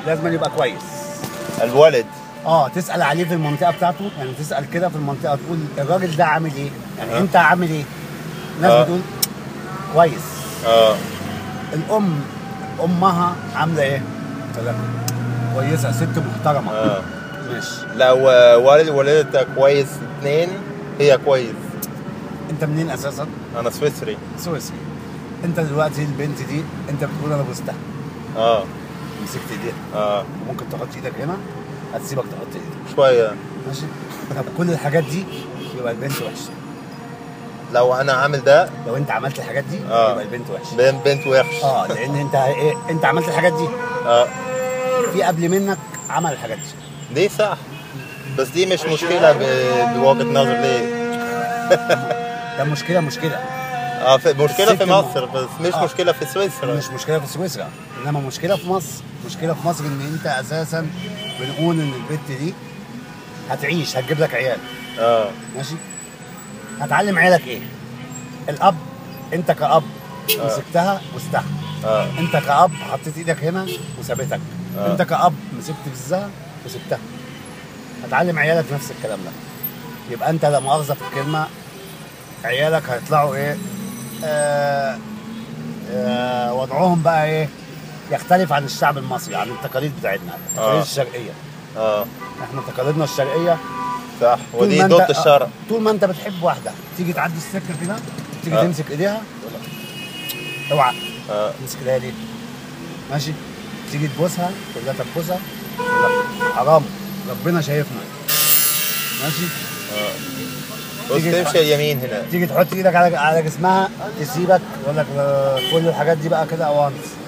لازم يبقى كويس الولد اه تسال عليه في المنطقه بتاعته يعني تسال كده في المنطقه تقول الراجل ده عامل ايه يعني آه. انت عامل ايه الناس آه. بتقول كويس اه الام امها عامله ايه تقول لك كويسه ست محترمه اه ماشي لو والد والدتك كويس اثنين هي كويس انت منين اساسا انا سويسري سويسري انت دلوقتي البنت دي انت بتقول انا بوستها اه مسكت ايديها اه ممكن تحط ايدك هنا هتسيبك تحط ايدك شويه ماشي طب كل الحاجات دي يبقى البنت وحشه لو انا عامل ده لو انت عملت الحاجات دي آه. يبقى البنت وحشه بين بنت وحش اه لان انت ايه انت عملت الحاجات دي اه في قبل منك عمل الحاجات دي دي صح بس دي مش مشكله ب- بوجهه نظر ليه ده مشكله مشكله اه في مشكله الست في م- مصر بس مش آه. مشكله في سويسرا مش مشكله في سويسرا انما مشكله في مصر مشكله في مصر ان انت اساسا بنقول ان البنت دي هتعيش هتجيب لك عيال اه ماشي هتعلم عيالك ايه الاب انت كاب آه. مسكتها وستها اه انت كاب حطيت ايدك هنا وسابتك آه. انت كاب مسكت فزها وسبتها هتعلم عيالك نفس الكلام ده يبقى انت لا مؤاخذه في الكلمه عيالك هيطلعوا ايه آه آه وضعهم بقى ايه يختلف عن الشعب المصري عن التقاليد بتاعتنا التقاليد آه. الشرقيه اه احنا تقاليدنا الشرقيه صح طول ودي ما انت- ضد الشرع طول ما انت بتحب واحده تيجي تعدي السكه كده تيجي آه. تمسك ايديها اوعى اه تمسك ايديها ليه؟ ماشي تيجي تبوسها تقول لها طب بوسها تقول لك حرام ربنا شايفنا ماشي اه بص تيجي تمشي اليمين هنا تيجي تحط ايدك على على جسمها تسيبك يقول لك آه، كل الحاجات دي بقى كده اوانس